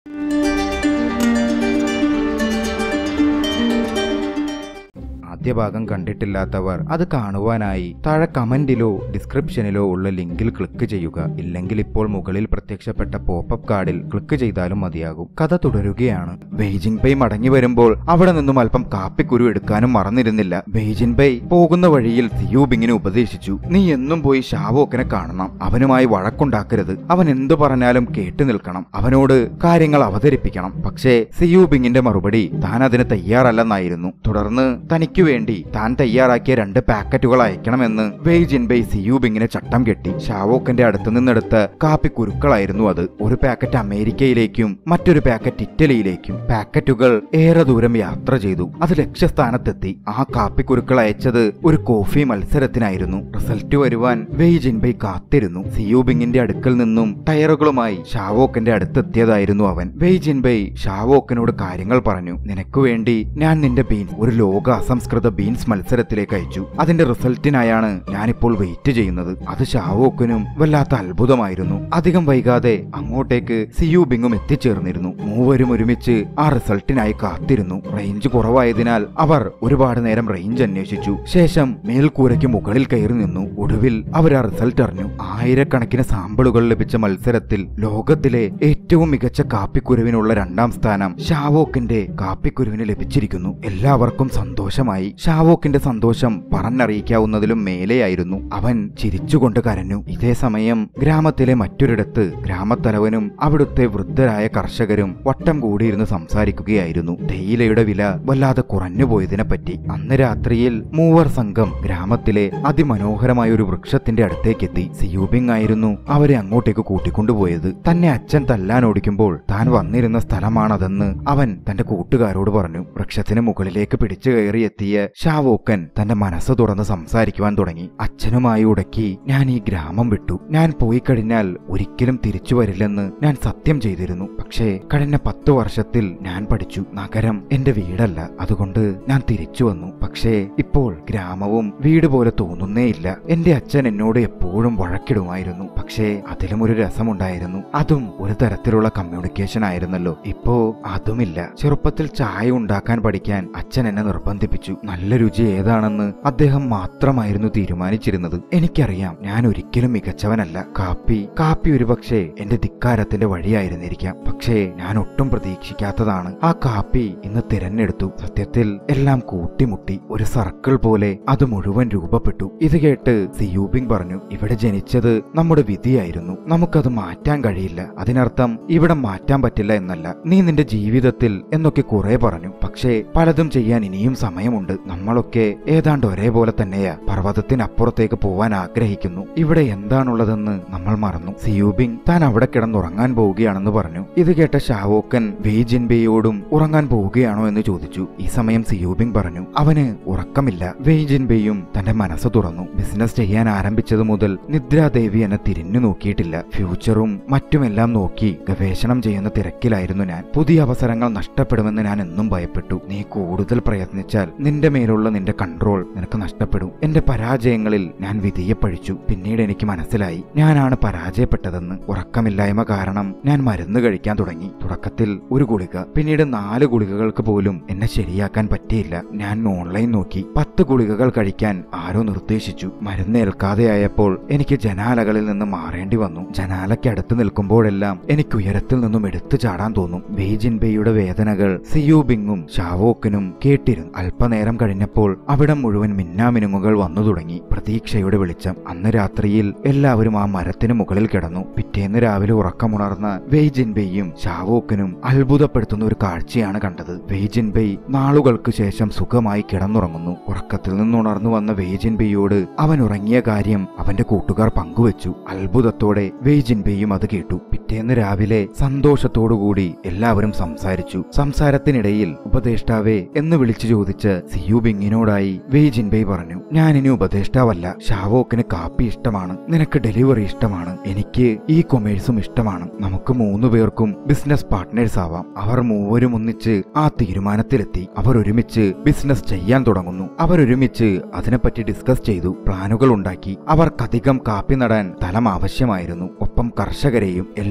ആദ്യ ഭാഗം കണ്ടിട്ടില്ലാത്തവർ അത് കാണുവാനായി താഴെ കമന്റിലോ ഡിസ്ക്രിപ്ഷനിലോ ഉള്ള ലിങ്കിൽ ക്ലിക്ക് ചെയ്യുക ഇല്ലെങ്കിൽ ഇപ്പോൾ മുകളിൽ പ്രത്യക്ഷപ്പെട്ട പോപ്പപ്പ് കാർഡിൽ ക്ലിക്ക് ചെയ്താലും മതിയാകും കഥ തുടരുകയാണ് ബെയ്ജിംഗ് ബൈ മടങ്ങി വരുമ്പോൾ അവിടെ നിന്നും അല്പം കാപ്പിക്കുരു എടുക്കാനും മറന്നിരുന്നില്ല ബെയ്ജിൻ ബൈ പോകുന്ന വഴിയിൽ സിയൂബിങ്ങിനെ ഉപദേശിച്ചു നീ എന്നും പോയി ഷാവോക്കിനെ കാണണം അവനുമായി വഴക്കുണ്ടാക്കരുത് അവൻ എന്തു പറഞ്ഞാലും കേട്ടു നിൽക്കണം അവനോട് കാര്യങ്ങൾ അവതരിപ്പിക്കണം പക്ഷേ സിയൂബിങ്ങിന്റെ മറുപടി താൻ അതിന് തയ്യാറല്ലെന്നായിരുന്നു തുടർന്ന് തനിക്ക് വേണ്ടി താൻ തയ്യാറാക്കിയ രണ്ട് പാക്കറ്റുകൾ അയക്കണമെന്ന് വെയ് ജിൻബൈ സിയൂബിങ്ങിനെ ചട്ടം കെട്ടി ഷാവോക്കിന്റെ അടുത്ത് നിന്നെടുത്ത കാപ്പി കുരുക്കളായിരുന്നു അത് ഒരു പാക്കറ്റ് അമേരിക്കയിലേക്കും മറ്റൊരു പാക്കറ്റ് ഇറ്റലിയിലേക്കും പാക്കറ്റുകൾ ഏറെ ദൂരം യാത്ര ചെയ്തു അത് ലക്ഷ്യസ്ഥാനത്തെത്തി ആ കാപ്പിക്കുരുക്കൾ അയച്ചത് ഒരു കോഫി മത്സരത്തിനായിരുന്നു റിസൾട്ട് വരുവാൻ വെയ് ജിൻബൈ കാത്തിരുന്നു സിയൂബിങ്ങിന്റെ അടുക്കൽ നിന്നും ടയറുകളുമായി ഷാവോക്കിന്റെ അടുത്തെത്തിയതായിരുന്നു അവൻ വെയ് ജിൻബൈ ഷാവോക്കിനോട് കാര്യങ്ങൾ പറഞ്ഞു നിനക്ക് വേണ്ടി ഞാൻ നിന്റെ ബീൻസ് ഒരു ലോക അസംസ്കൃത ബീൻസ് മത്സരത്തിലേക്ക് അയച്ചു അതിന്റെ റിസൾട്ടിനായാണ് ഞാനിപ്പോൾ വെയിറ്റ് ചെയ്യുന്നത് അത് ഷാവോക്കിനും വല്ലാത്ത അത്ഭുതമായിരുന്നു അധികം വൈകാതെ അങ്ങോട്ടേക്ക് സിയൂബിങ്ങും എത്തിച്ചേർന്നിരുന്നു മൂവരും ഒരുമിച്ച് ആ റിസൾട്ടിനായി കാത്തിരുന്നു റേഞ്ച് കുറവായതിനാൽ അവർ ഒരുപാട് നേരം റേഞ്ച് അന്വേഷിച്ചു ശേഷം മേൽക്കൂരയ്ക്ക് മുകളിൽ കയറി നിന്നു ഒടുവിൽ അവർ ആ റിസൾട്ട് അറിഞ്ഞു ആയിരക്കണക്കിന് സാമ്പിളുകൾ ലഭിച്ച മത്സരത്തിൽ ലോകത്തിലെ ഏറ്റവും മികച്ച കാപ്പിക്കുരുവിനുള്ള രണ്ടാം സ്ഥാനം ഷാവോക്കിന്റെ കാപ്പിക്കുരുവിന് ലഭിച്ചിരിക്കുന്നു എല്ലാവർക്കും സന്തോഷമായി ഷാവോക്കിന്റെ സന്തോഷം പറഞ്ഞറിയിക്കാവുന്നതിലും മേലെയായിരുന്നു അവൻ ചിരിച്ചുകൊണ്ട് കരഞ്ഞു ഇതേ സമയം ഗ്രാമത്തിലെ മറ്റൊരിടത്ത് ഗ്രാമത്തലവനും അവിടുത്തെ വൃദ്ധരായ കർഷകരും വട്ടം കൂടിയിരുന്ന് സംസാരിക്കുകയായിരുന്നു തേയിലയുടെ വില വല്ലാതെ കുറഞ്ഞുപോയതിനെപ്പറ്റി അന്ന് രാത്രിയിൽ മൂവർ സംഘം ഗ്രാമത്തിലെ അതിമനോഹരമായ ഒരു വൃക്ഷത്തിന്റെ അടുത്തേക്കെത്തി സിയൂബിങ് ആയിരുന്നു അവരെ അങ്ങോട്ടേക്ക് കൂട്ടിക്കൊണ്ടുപോയത് തന്നെ അച്ഛൻ തല്ലാൻ ഓടിക്കുമ്പോൾ താൻ വന്നിരുന്ന സ്ഥലമാണതെന്ന് അവൻ തന്റെ കൂട്ടുകാരോട് പറഞ്ഞു വൃക്ഷത്തിന് മുകളിലേക്ക് പിടിച്ചു കയറി എത്തിയ ഷാവോക്കൻ തന്റെ മനസ്സ് തുറന്ന് സംസാരിക്കുവാൻ തുടങ്ങി അച്ഛനുമായി ഉടക്കി ഞാൻ ഈ ഗ്രാമം വിട്ടു ഞാൻ പോയി കഴിഞ്ഞാൽ ഒരിക്കലും തിരിച്ചു വരില്ലെന്ന് ഞാൻ സത്യം ചെയ്തിരുന്നു പക്ഷേ കഴിഞ്ഞ പത്തു വർഷത്തിൽ ഞാൻ പഠിച്ചു നഗരം എന്റെ വീടല്ല അതുകൊണ്ട് ഞാൻ തിരിച്ചു വന്നു പക്ഷേ ഇപ്പോൾ ഗ്രാമവും വീട് പോലെ തോന്നുന്നേയില്ല എന്റെ അച്ഛൻ എന്നോട് എപ്പോഴും വഴക്കിടുമായിരുന്നു പക്ഷേ അതിലും ഒരു രസമുണ്ടായിരുന്നു അതും ഒരു തരത്തിലുള്ള കമ്മ്യൂണിക്കേഷൻ ആയിരുന്നല്ലോ ഇപ്പോ അതുമില്ല ചെറുപ്പത്തിൽ ചായ ഉണ്ടാക്കാൻ പഠിക്കാൻ അച്ഛൻ എന്നെ നിർബന്ധിപ്പിച്ചു നല്ല രുചി ഏതാണെന്ന് അദ്ദേഹം മാത്രമായിരുന്നു തീരുമാനിച്ചിരുന്നത് എനിക്കറിയാം ഞാൻ ഒരിക്കലും മികച്ചവനല്ല കാപ്പി കാപ്പി ഒരുപക്ഷെ എന്റെ ധിക്കാരത്തിന്റെ വഴിയായിരുന്നിരിക്കാം പക്ഷേ ഞാൻ ഒട്ടും പ്രതീക്ഷിക്കാത്തതാണ് ആ കാപ്പി ഇന്ന് തിരഞ്ഞെടുത്തു സത്യത്തിൽ എല്ലാം കൂട്ടിമുട്ടി ഒരു സർക്കിൾ പോലെ അത് മുഴുവൻ രൂപപ്പെട്ടു ഇത് കേട്ട് സിയൂബിങ് പറഞ്ഞു ഇവിടെ ജനിച്ചത് നമ്മുടെ വിധിയായിരുന്നു നമുക്കത് മാറ്റാൻ കഴിയില്ല അതിനർത്ഥം ഇവിടെ മാറ്റാൻ പറ്റില്ല എന്നല്ല നീ നിന്റെ ജീവിതത്തിൽ എന്നൊക്കെ കുറെ പറഞ്ഞു പക്ഷേ പലതും ചെയ്യാൻ ഇനിയും സമയമുണ്ട് നമ്മളൊക്കെ ഏതാണ്ട് ഒരേപോലെ തന്നെയാ പർവ്വതത്തിനപ്പുറത്തേക്ക് പോവാൻ ആഗ്രഹിക്കുന്നു ഇവിടെ എന്താണുള്ളതെന്ന് നമ്മൾ മറന്നു സിയൂബിങ് താൻ അവിടെ കിടന്നുറങ്ങാൻ പോവുകയാണെന്ന് പറഞ്ഞു ഇത് കേട്ട ഷാവോക്കൻ വെയ്ജിൻബെയോടും ഉറങ്ങാൻ പോവുകയാണോ എന്ന് ചോദിച്ചു ഈ സമയം സിയൂബിങ് പറഞ്ഞു അവന് ഉറക്കമില്ല വെയ്ജിൻബെയും തന്റെ മനസ്സ് തുറന്നു ബിസിനസ് ചെയ്യാൻ ആരംഭിച്ചതു മുതൽ നിദ്രാദേവി എന്നെ തിരിഞ്ഞു നോക്കിയിട്ടില്ല ഫ്യൂച്ചറും മറ്റുമെല്ലാം നോക്കി ഗവേഷണം ചെയ്യുന്ന തിരക്കിലായിരുന്നു ഞാൻ പുതിയ അവസരങ്ങൾ നഷ്ടപ്പെടുമെന്ന് ഞാൻ എന്നും ഭയപ്പെട്ടു നീ കൂടുതൽ പ്രയത്നിച്ചാൽ നിന്റെ മേലുള്ള നിന്റെ കൺട്രോൾ നിനക്ക് നഷ്ടപ്പെടും എന്റെ പരാജയങ്ങളിൽ ഞാൻ വിധിയെ പഴിച്ചു പിന്നീട് എനിക്ക് മനസ്സിലായി ഞാനാണ് പരാജയപ്പെട്ടതെന്ന് ഉറക്കമില്ലായ്മ കാരണം ഞാൻ മരുന്ന് കഴിക്കാൻ തുടങ്ങി തുടക്കത്തിൽ ഒരു ഗുളിക പിന്നീട് നാല് ഗുളികകൾക്ക് പോലും എന്നെ ശരിയാക്കാൻ പറ്റിയില്ല ഞാൻ ഓൺലൈൻ നോക്കി പത്ത് ഗുളികകൾ കഴിക്കാൻ ആരോ നിർദ്ദേശിച്ചു മരുന്ന് ഏൽക്കാതെയായപ്പോൾ എനിക്ക് ജനാലകളിൽ നിന്ന് മാറേണ്ടി വന്നു ജനാലയ്ക്ക് അടുത്ത് നിൽക്കുമ്പോഴെല്ലാം എനിക്ക് ഉയരത്തിൽ നിന്നും എടുത്തു ചാടാൻ തോന്നും ബെയ്ജിൻബെയുടെ വേദനകൾ സിയൂബിങ്ങും ഷാവോക്കിനും കേട്ടിരുന്നു അല്പനേരം കഴിഞ്ഞപ്പോൾ അവിടം മുഴുവൻ മിന്നാമിനുങ്ങുകൾ വന്നു തുടങ്ങി പ്രതീക്ഷയുടെ വെളിച്ചം അന്ന് രാത്രിയിൽ എല്ലാവരും ആ മരത്തിന് മുകളിൽ കിടന്നു പിറ്റേന്ന് രാവിലെ ഉറക്കമുണർന്ന വെയ്ജിൻബെയും ഷാവോക്കിനും അത്ഭുതപ്പെടുത്തുന്ന ഒരു കാഴ്ചയാണ് കണ്ടത് വെയ്ജിൻബെയ് നാളുകൾക്ക് ശേഷം സുഖമായി കിടന്നുറങ്ങുന്നു ഉറക്കത്തിൽ നിന്നുണർന്നു വന്ന വെയ്ജിൻബെയോട് അവൻ ഉറങ്ങിയ കാര്യം അവന്റെ കൂട്ടുകാർ പങ്കുവച്ചു അത്ഭുതത്തോടെ വെയ്ജിൻബെയും അത് കേട്ടു പിറ്റേന്ന് രാവിലെ സന്തോഷത്തോടുകൂടി എല്ലാവരും സംസാരിച്ചു സംസാരത്തിനിടയിൽ ഉപദേഷ്ടാവേ എന്ന് വിളിച്ചു ചോദിച്ച് സിയൂബിങ്ങിനോടായി വെയ്ജിൻബെയ് പറഞ്ഞു ഞാൻ ഇനി ഉപദേഷ്ടാവല്ല ഷാവോക്കിന് കാപ്പി ഇഷ്ടമാണ് നിനക്ക് ഡെലിവറി ഇഷ്ടമാണ് എനിക്ക് ഈ കൊമേഴ്സും ഇഷ്ടമാണ് നമുക്ക് മൂന്നു പേർക്കും ബിസിനസ് പാർട്ട്നേഴ്സ് ആവാം അവർ മൂവരും ഒന്നിച്ച് ആ തീരുമാനത്തിലെത്തി അവർ ഒരുമിച്ച് ബിസിനസ് ചെയ്യാൻ തുടങ്ങുന്നു അവർ ഒരുമിച്ച് അതിനെപ്പറ്റി ഡിസ്കസ് ചെയ്തു പ്ലാനുകൾ ഉണ്ടാക്കി അവർക്കധികം കാപ്പി നടാൻ സ്ഥലം ആവശ്യമായിരുന്നു ഒപ്പം കർഷകരെയും എല്ലാ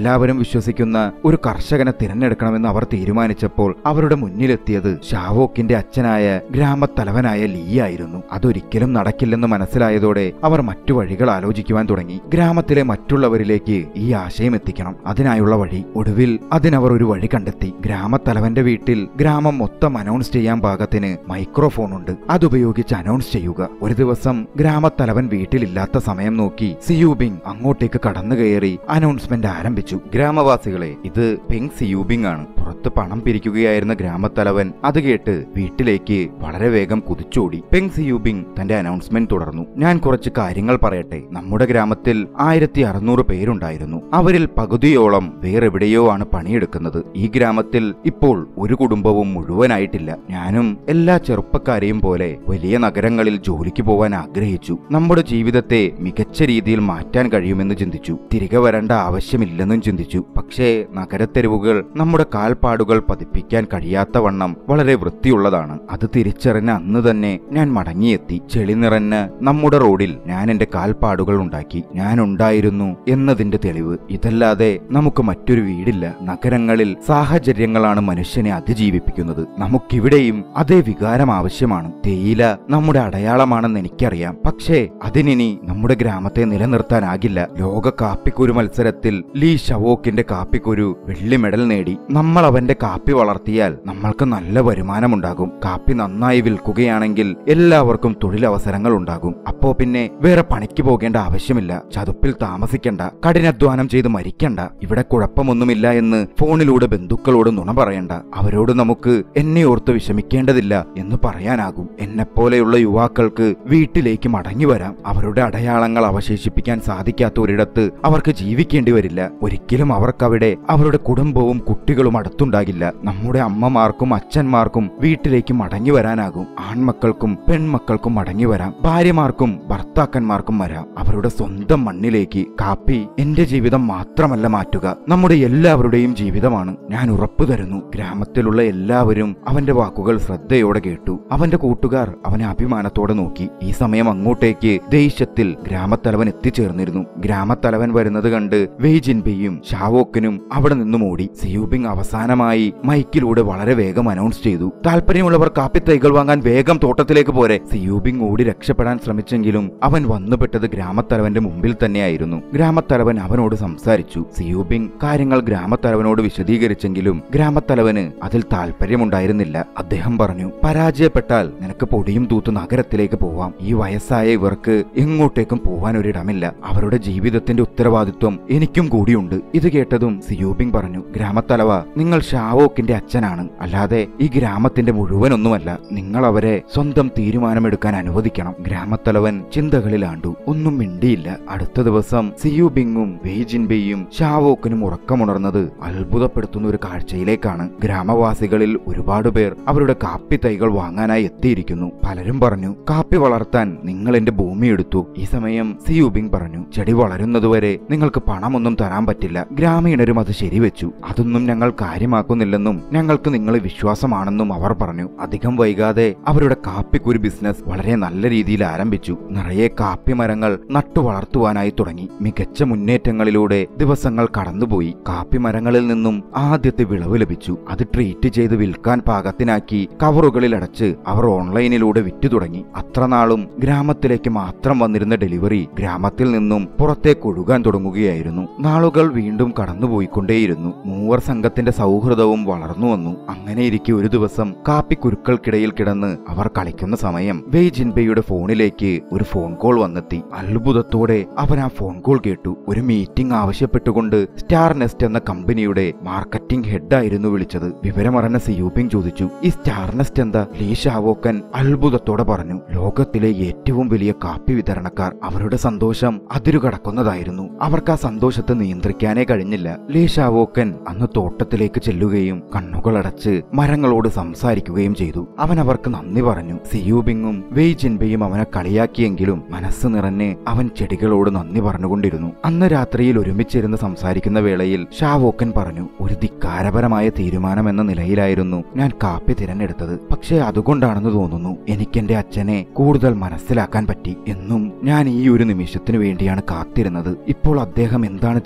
എല്ലാവരും വിശ്വസിക്കുന്ന ഒരു കർഷകനെ തിരഞ്ഞെടുക്കണമെന്ന് അവർ തീരുമാനിച്ചപ്പോൾ അവരുടെ മുന്നിലെത്തിയത് ഷാവോക്കിന്റെ അച്ഛനായ ഗ്രാമത്തലവനായ ലീ ആയിരുന്നു അതൊരിക്കലും നടക്കില്ലെന്ന് മനസ്സിലായതോടെ അവർ മറ്റു വഴികൾ ആലോചിക്കുവാൻ തുടങ്ങി ഗ്രാമത്തിലെ മറ്റുള്ളവരിലേക്ക് ഈ ആശയം എത്തിക്കണം അതിനായുള്ള വഴി ഒടുവിൽ അതിനവർ ഒരു വഴി കണ്ടെത്തി ഗ്രാമത്തലവന്റെ വീട്ടിൽ ഗ്രാമം മൊത്തം അനൗൺസ് ചെയ്യാൻ പാകത്തിന് മൈക്രോഫോൺ ഉണ്ട് അതുപയോഗിച്ച് അനൗൺസ് ചെയ്യുക ഒരു ദിവസം ഗ്രാമത്തലവൻ വീട്ടിലില്ലാത്ത സമയം നോക്കി സിയൂബിങ് അങ്ങോട്ടേക്ക് കടന്നു കയറി അനൗൺസ്മെന്റ് ആരംഭിച്ചു ഗ്രാമവാസികളെ ഇത് പെങ് സിയൂബിങ് ആണ് പുറത്ത് പണം പിരിക്കുകയായിരുന്ന ഗ്രാമത്തലവൻ അത് കേട്ട് വീട്ടിലേക്ക് വളരെ വേഗം കുതിച്ചോടി പെങ് സിയൂബിങ് തന്റെ അനൗൺസ്മെന്റ് തുടർന്നു ഞാൻ കുറച്ച് കാര്യങ്ങൾ പറയട്ടെ നമ്മുടെ ഗ്രാമത്തിൽ ആയിരത്തി അറുന്നൂറ് പേരുണ്ടായിരുന്നു അവരിൽ പകുതിയോളം വേറെവിടെയോ ആണ് പണിയെടുക്കുന്നത് ഈ ഗ്രാമത്തിൽ ഇപ്പോൾ ഒരു കുടുംബവും മുഴുവനായിട്ടില്ല ഞാനും എല്ലാ ചെറുപ്പക്കാരെയും പോലെ വലിയ നഗരങ്ങളിൽ ജോലിക്ക് പോവാൻ ആഗ്രഹിച്ചു നമ്മുടെ ജീവിതത്തെ മികച്ച രീതിയിൽ മാറ്റാൻ കഴിയുമെന്ന് ചിന്തിച്ചു തിരികെ വരേണ്ട ആവശ്യമില്ലെന്നും ചിന്തിച്ചു പക്ഷേ നഗരത്തെരുവുകൾ നമ്മുടെ കാൽപ്പാടുകൾ പതിപ്പിക്കാൻ കഴിയാത്ത വണ്ണം വളരെ വൃത്തിയുള്ളതാണ് അത് തിരിച്ചറിഞ്ഞ അന്ന് തന്നെ ഞാൻ മടങ്ങിയെത്തി ചെളി നിറഞ്ഞ നമ്മുടെ റോഡിൽ ഞാൻ എന്റെ കാൽപ്പാടുകൾ ഉണ്ടാക്കി ഞാൻ ഉണ്ടായിരുന്നു എന്നതിന്റെ തെളിവ് ഇതല്ലാതെ നമുക്ക് മറ്റൊരു വീടില്ല നഗരങ്ങളിൽ സാഹചര്യങ്ങളാണ് മനുഷ്യനെ അതിജീവിപ്പിക്കുന്നത് നമുക്കിവിടെയും അതേ വികാരം ആവശ്യമാണ് തേയില നമ്മുടെ അടയാളമാണെന്ന് എനിക്കറിയാം പക്ഷേ അതിനി നമ്മുടെ ഗ്രാമത്തെ നിലനിർത്താനാകില്ല ലോക കാപ്പിക്കുരു മത്സരത്തിൽ ലീ ഷവോക്കിന്റെ കാപ്പിക്കുരു വെള്ളി മെഡൽ നേടി നമ്മൾ അവന്റെ കാപ്പി വളർത്തിയാൽ നമ്മൾക്ക് നല്ല വരുമാനമുണ്ടാകും കാപ്പി നന്നായി വിൽക്കുകയാണെങ്കിൽ എല്ലാവർക്കും തൊഴിലവസരങ്ങൾ ഉണ്ടാകും അപ്പോ പിന്നെ വേറെ പണിക്ക് പോകേണ്ട ആവശ്യമില്ല ചതുപ്പിൽ താമസിക്കണ്ട കഠിനാധ്വാനം ചെയ്ത് മരിക്കണ്ട ഇവിടെ കുഴപ്പമൊന്നുമില്ല എന്ന് ഫോണിലൂടെ ബന്ധുക്കളോട് നുണ പറയണ്ട അവരോട് നമുക്ക് എന്നെ ഓർത്ത് വിഷമിക്കേണ്ടതില്ല എന്ന് പറയാനാകും എന്നെപ്പോലെയുള്ള യുവാക്കൾക്ക് വീട്ടിലേക്ക് മടങ്ങി വരാം അവരുടെ അടയാളങ്ങൾ അവശേഷിപ്പിക്കാൻ സാധിക്കാത്ത ഒരിടത്ത് അവർക്ക് ജീവിക്കേണ്ടി വരില്ല ഒരിക്കലും അവർക്കവിടെ അവരുടെ കുടുംബവും കുട്ടികളും അടുത്തുണ്ടാകില്ല നമ്മുടെ അമ്മമാർക്കും അച്ഛന്മാർക്കും വീട്ടിലേക്ക് മടങ്ങി വരാനാകും ആൺമക്കൾക്കും പെൺമക്കൾക്കും മടങ്ങി വരാം ഭാര്യമാർക്കും ഭർത്താക്കന്മാർക്കും വരാം അവരുടെ സ്വന്തം മണ്ണിലേക്ക് കാപ്പി എന്റെ ജീവിതം മാത്രമല്ല മാറ്റുക നമ്മുടെ എല്ലാവരുടെയും ജീവിതമാണ് ഞാൻ ഉറപ്പു തരുന്നു ഗ്രാമത്തിലുള്ള എല്ലാവരും അവന്റെ വാക്കുകൾ ശ്രദ്ധയോടെ കേട്ടു അവന്റെ കൂട്ടുകാർ അവനെ അഭിമാനത്തോടെ നോക്കി ഈ സമയം അങ്ങോട്ടേക്ക് ദേഷ്യത്തിൽ ഗ്രാമത്തലവൻ എത്തിച്ചേർന്നിരുന്നു ഗ്രാമത്തലവൻ വരുന്നത് കണ്ട് വെയ്ജിൻബിയും ഷാവോക്കനും അവിടെ നിന്നും ഓടി സിയൂബിങ് അവസാനമായി മൈക്കിലൂടെ വളരെ വേഗം അനൗൺസ് ചെയ്തു താല്പര്യമുള്ളവർ കാപ്പിത്തൈകൾ വാങ്ങാൻ വേഗം തോട്ടത്തിലേക്ക് പോരെ സിയൂബിങ് ഓടി രക്ഷപ്പെടാൻ ശ്രമിച്ചെങ്കിലും അവൻ വന്നുപെട്ടത് ഗ്രാമത്തലവന്റെ മുമ്പിൽ തന്നെയായിരുന്നു ഗ്രാമത്തലവൻ അവനോട് സംസാരിച്ചു സിയൂബിങ് കാര്യങ്ങൾ ഗ്രാമത്തലവനോട് വിശദീകരിച്ചെങ്കിലും ഗ്രാമത്തലവന് അതിൽ താല്പര്യമുണ്ടായിരുന്നില്ല അദ്ദേഹം പറഞ്ഞു പരാജയപ്പെട്ടാൽ നിനക്ക് പൊടിയും തൂത്ത് നഗരത്തിലേക്ക് പോവാം ഈ വയസ്സായ ഇവർക്ക് എങ്ങോട്ടേക്കും പോവാൻ ഒരിടമില്ല അവരുടെ ജീവിതത്തിന്റെ ഉത്തരവാദിത്വം എനിക്കും കൂടിയുണ്ട് ഇത് കേട്ടതും സിയൂബിങ് പറഞ്ഞു ഗ്രാമത്തലവ നിങ്ങൾ ഷാവോക്കിന്റെ അച്ഛനാണ് അല്ലാതെ ഈ ഗ്രാമത്തിന്റെ മുഴുവനൊന്നുമല്ല നിങ്ങൾ അവരെ സ്വന്തം തീരുമാനമെടുക്കാൻ അനുവദിക്കണം ഗ്രാമത്തലവൻ ചിന്തകളിലാണ്ടു ഒന്നും മിണ്ടിയില്ല അടുത്ത ദിവസം സിയൂബിങ്ങും വെയ്ജിൻബെയും ഷാവോക്കിനും ഉറക്കമുണർന്നത് അത്ഭുതപ്പെടുത്തുന്ന ഒരു കാഴ്ചയിലേക്കാണ് ഗ്രാമവാസികളിൽ ഒരുപാട് പേർ അവരുടെ കാപ്പി തൈകൾ വാങ്ങാനായി എത്തിയിരിക്കുന്നു പലരും പറഞ്ഞു കാപ്പി വളർത്താൻ നിങ്ങൾ എന്റെ ഭൂമി എടുത്തു ഈ സമയം സിയൂബിങ് പറഞ്ഞു ചെടി വളരുന്നതുവരെ നിങ്ങൾക്ക് പണമൊന്നും തരാൻ പറ്റില്ല ഗ്രാമീണരും അത് ശരിവെച്ചു അതൊന്നും ഞങ്ങൾ കാര്യമാക്കുന്നില്ലെന്നും ഞങ്ങൾക്ക് നിങ്ങളെ വിശ്വാസമാണെന്നും അവർ പറഞ്ഞു അധികം വൈകാതെ അവരുടെ കാപ്പിക്കുരു ബിസിനസ് വളരെ നല്ല രീതിയിൽ ആരംഭിച്ചു നിറയെ കാപ്പി മരങ്ങൾ നട്ടു വളർത്തുവാനായി തുടങ്ങി മികച്ച മുന്നേറ്റങ്ങളിലൂടെ ദിവസങ്ങൾ കടന്നുപോയി കാപ്പി മരങ്ങളിൽ നിന്നും ആദ്യത്തെ വിളവ് ലഭിച്ചു അത് ട്രീറ്റ് ചെയ്ത് വിൽക്കാൻ പാകത്തിനാക്കി കവറുകളിൽ അടച്ച് അവർ ഓൺലൈനിലൂടെ വിറ്റു തുടങ്ങി അത്ര നാളും ഗ്രാമത്തിലേക്ക് മാത്രം വന്നിരുന്ന ഡെലിവറി ഗ്രാമത്തിൽ നിന്നും പുറത്തേക്ക് ഒഴുകാൻ തുടങ്ങുകയായിരുന്നു നാളുകൾ വീണ്ടും കടന്നുപോയിക്കൊണ്ടേയിരുന്നു മൂവർ സംഘത്തിന്റെ സൗഹൃദവും വളർന്നു വന്നു അങ്ങനെയിരിക്കെ ഒരു ദിവസം കാപ്പിക്കുരുക്കൾക്കിടയിൽ കിടന്ന് അവർ കളിക്കുന്ന സമയം വെയ് ജിൻബെയുടെ ഫോണിലേക്ക് ഒരു ഫോൺ കോൾ വന്നെത്തി അത്ഭുതത്തോടെ അവൻ ആ ഫോൺ കോൾ കേട്ടു ഒരു മീറ്റിംഗ് ആവശ്യപ്പെട്ടുകൊണ്ട് സ്റ്റാർ നെസ്റ്റ് എന്ന കമ്പനിയുടെ മാർക്കറ്റിംഗ് ഹെഡായിരുന്നു വിളിച്ചത് വിവരമറിഞ്ഞ സിയൂപിങ് ചോദിച്ചു ഈ സ്റ്റാർ നെസ്റ്റ് എന്താ ലീ ഷാവോക്കൻ അത്ഭുതത്തോടെ പറഞ്ഞു ലോകത്തിലെ ഏറ്റവും വലിയ കാപ്പി വിതരണക്കാർ അവരുടെ സന്തോഷം അതിരുകടക്കുന്നതായിരുന്നു അവർക്ക് ആ സന്തോഷത്തെ നിയന്ത്രിക്കാനേ കഴിഞ്ഞില്ല ലീ ഷാവോക്കൻ അന്ന് തോട്ടത്തിലേക്ക് ചെല്ലുകയും കണ്ണുകളടച്ച് മരങ്ങളോട് സംസാരിക്കുകയും ചെയ്തു അവൻ അവർക്ക് നന്ദി പറഞ്ഞു സിയൂബിങ്ങും വെയ് ജിൻബയും അവനെ കളിയാക്കിയെങ്കിലും മനസ്സ് നിറഞ്ഞ് അവൻ ചെടികളോട് നന്ദി പറഞ്ഞുകൊണ്ടിരുന്നു അന്ന് രാത്രിയിൽ ഒരുമിച്ചിരുന്ന് സംസാരിക്കുന്ന വേളയിൽ ഷാവോക്കൻ പറഞ്ഞു ഒരു ധിക്കാരപരമായ തീരുമാനം എന്ന നിലയിലായിരുന്നു ഞാൻ കാപ്പി തിരഞ്ഞെടുത്തത് പക്ഷേ അതുകൊണ്ടാണെന്ന് തോന്നുന്നു എനിക്കെന്റെ അച്ഛനെ കൂടുതൽ മനസ്സിലാക്കാൻ പറ്റി എന്നും ഞാൻ ഈ ഒരു നിമിഷത്തിനു വേണ്ടിയാണ് കാത്തിരുന്നത് ഇപ്പോൾ അദ്ദേഹം എന്താണ് ചിന്തിക്കുന്നത്